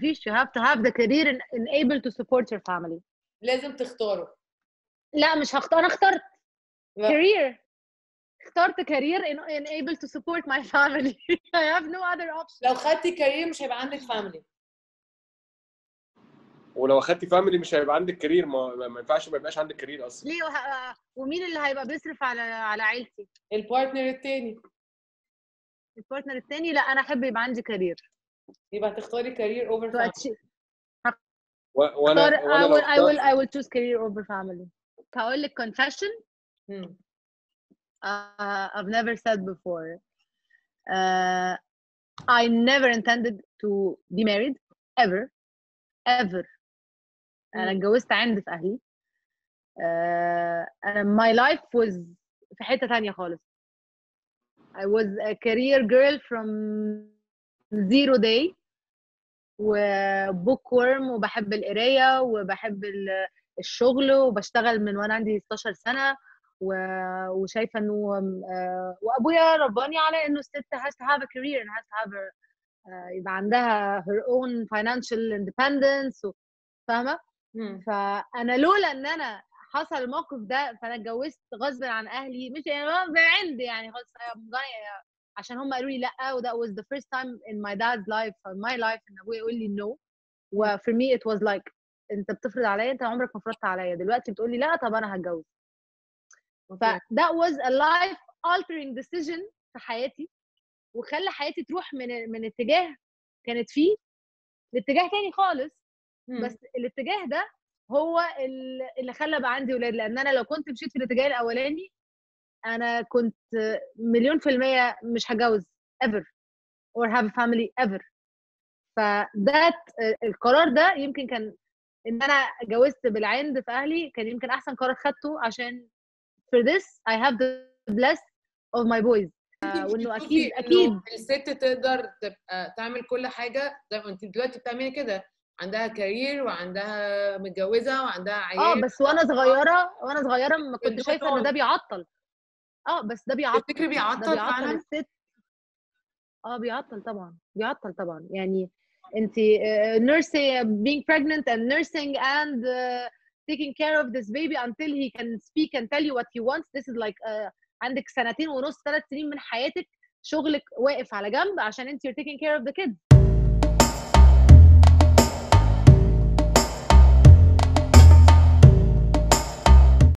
فيش you have to have the career and, and able to support your family لازم تختاره لا مش هختار انا اخترت لا. career اخترت career and, and able to support my family I have no other option لو خدتي كارير مش هيبقى عندك فاميلي ولو اخدتي فاميلي مش هيبقى عندك كارير ما, ما ينفعش ما يبقاش عندك كارير اصلا ليه وه... ومين اللي هيبقى بيصرف على على عيلتي البارتنر التاني البارتنر التاني لا انا احب يبقى عندي كارير يبقى هتختاري كارير اوفر to فاميلي achieve و- وانا اختار وانا I لو will I will اخترت I will choose career over family هقول لك confession uh, I've never said before. Uh, I never intended to be married ever ever. أنا مم. اتجوزت عند في أهلي. Uh, أنا my life was في حتة تانية خالص. I was a career girl from zero day وبوك ورم وبحب القراية وبحب ال- الشغل وبشتغل من وأنا عندي 16 سنة و- وشايفه انه آه، وابويا رباني على انه الست has to have a career and has to have a, آه، يبقى عندها her own financial independence و- فاهمه فانا لولا ان انا حصل الموقف ده فانا اتجوزت غصب عن اهلي مش يعني هو بعند يعني خلاص I'm gonna- عشان هم قالوا لي لا و that was the first time in my dad's life in my life ان ابويا يقول لي no و for me it was like انت بتفرض عليا انت عمرك ما فرضت عليا دلوقتي بتقول لي لا طب انا هتجوز ف that was a life altering decision في حياتي وخلى حياتي تروح من من اتجاه كانت فيه لاتجاه تاني خالص بس الاتجاه ده هو ال- اللي خلى بقى عندي ولاد لان انا لو كنت مشيت في الاتجاه الاولاني انا كنت مليون في المية مش هتجوز ever or have a family ever فده القرار ده يمكن كان ان انا اتجوزت بالعند في اهلي كان يمكن احسن قرار خدته عشان for this I have the bless of my boys آه، وانه اكيد اكيد الست تقدر تبقى تعمل كل حاجه زي ما انت دلوقتي بتعملي كده عندها كارير وعندها متجوزه وعندها عيال اه بس وانا صغيره وانا صغيره ما كنت قدمت شايفه ان ده طول. بيعطل اه بس ده بيعطل تفتكري ده بيعطل بيعطل فعلا الست اه بيعطل طبعا بيعطل طبعا يعني انت uh, nursing being pregnant and nursing and uh, taking care of this baby until he can speak and tell you what he wants this is like uh, عندك سنتين ونص ثلاث سنين من حياتك شغلك واقف على جنب عشان انت you're taking care of the kids